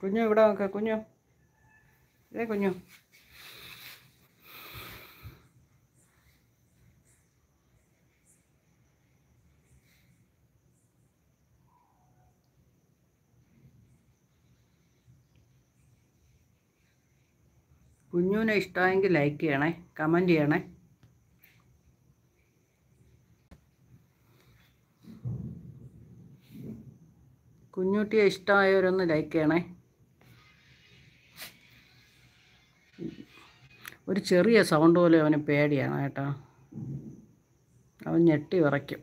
കുഞ്ഞു ഇവിടെ നോക്ക് കുഞ്ഞു ഇതേ കുഞ്ഞു കുഞ്ഞുവിനെ ഇഷ്ടമായെങ്കിൽ ലൈക്ക് ചെയ്യണേ കമൻറ്റ് ചെയ്യണേ കുഞ്ഞുട്ടിയെ ഇഷ്ടമായവരൊന്ന് ലൈക്ക് ചെയ്യണേ ഒരു ചെറിയ സൗണ്ട് പോലെ അവന് പേടിയാണ് കേട്ടോ അവൻ ഞെട്ടി വിറയ്ക്കും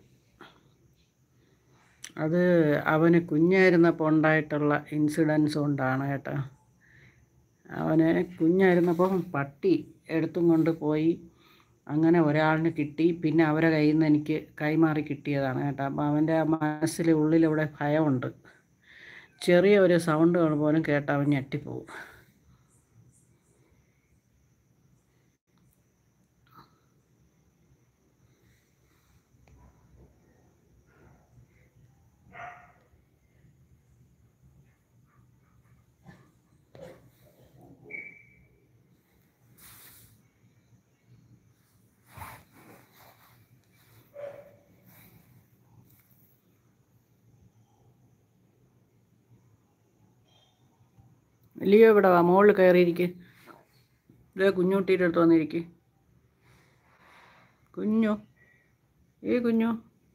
അത് അവന് കുഞ്ഞായിരുന്നപ്പോൾ ഉണ്ടായിട്ടുള്ള ഇൻസിഡൻസ് കൊണ്ടാണ് കേട്ടോ അവന് കുഞ്ഞായിരുന്നപ്പോൾ പട്ടി എടുത്തും കൊണ്ട് പോയി അങ്ങനെ ഒരാളിന് കിട്ടി പിന്നെ അവരെ കയ്യിൽ നിന്ന് എനിക്ക് കൈമാറി കിട്ടിയതാണ് കേട്ടോ അപ്പോൾ അവൻ്റെ മനസ്സിൽ ഉള്ളിലിവിടെ ഭയമുണ്ട് ചെറിയ ഒരു സൗണ്ട് പോലും കേട്ട് അവൻ ഞെട്ടിപ്പോവും ലിയോ ഇവിടെ വാ മുകളിൽ കയറിയിരിക്ക് ഇതേ കുഞ്ഞുട്ടിയുടെ അടുത്ത് വന്നിരിക്ക് കുഞ്ഞു ഏ കുഞ്ഞു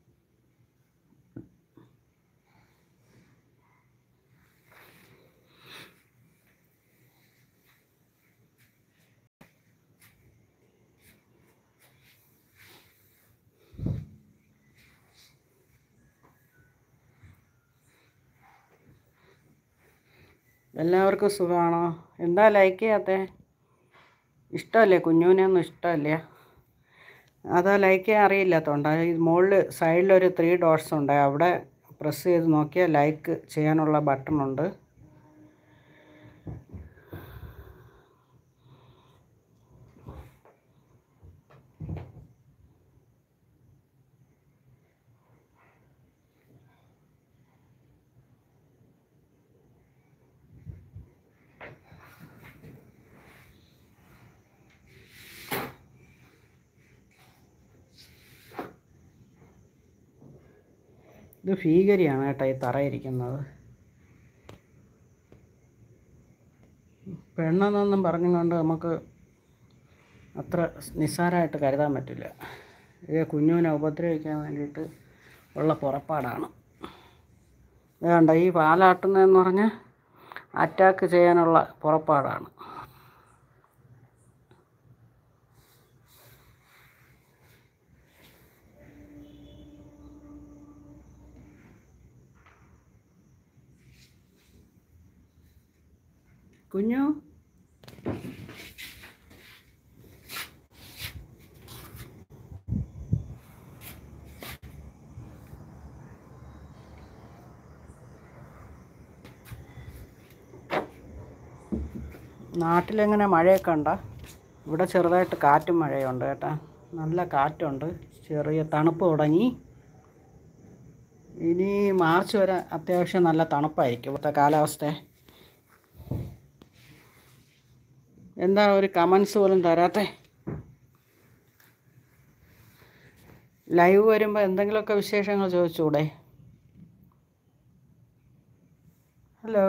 എല്ലാവർക്കും സുഖമാണോ എന്താ ലൈക്ക് ചെയ്യാത്തേ ഇഷ്ടമല്ലേ കുഞ്ഞുവിനെ ഒന്നും ഇഷ്ടമല്ല അതാ ലൈക്ക് ചെയ്യാൻ അറിയില്ലാത്തതുകൊണ്ട് ഈ മുകളിൽ സൈഡിലൊരു ത്രീ ഡോട്ട്സ് ഉണ്ട് അവിടെ പ്രസ് ചെയ്ത് നോക്കിയാൽ ലൈക്ക് ചെയ്യാനുള്ള ബട്ടൺ ഉണ്ട് ഇത് ഭീകരിയാണ് കേട്ടോ ഈ തറയിരിക്കുന്നത് പെണ്ണെന്നൊന്നും പറഞ്ഞുകൊണ്ട് നമുക്ക് അത്ര നിസ്സാരമായിട്ട് കരുതാൻ പറ്റില്ല ഇത് കുഞ്ഞുവിനെ ഉപദ്രവിക്കാൻ വേണ്ടിയിട്ട് ഉള്ള പുറപ്പാടാണ് വേണ്ട ഈ പാലാട്ടുന്നതെന്ന് പറഞ്ഞാൽ അറ്റാക്ക് ചെയ്യാനുള്ള പുറപ്പാടാണ് കുഞ്ഞു നാട്ടിലെങ്ങനെ മഴയൊക്കെ ഉണ്ടോ ഇവിടെ ചെറുതായിട്ട് കാറ്റും മഴയുണ്ട് കേട്ടോ നല്ല കാറ്റുണ്ട് ചെറിയ തണുപ്പ് തുടങ്ങി ഇനി മാർച്ച് വരെ അത്യാവശ്യം നല്ല തണുപ്പായിരിക്കും ഇവിടുത്തെ കാലാവസ്ഥ എന്താ ഒരു കമൻസ് പോലും തരാത്തെ ലൈവ് വരുമ്പോൾ എന്തെങ്കിലുമൊക്കെ വിശേഷങ്ങൾ ചോദിച്ചൂടെ ഹലോ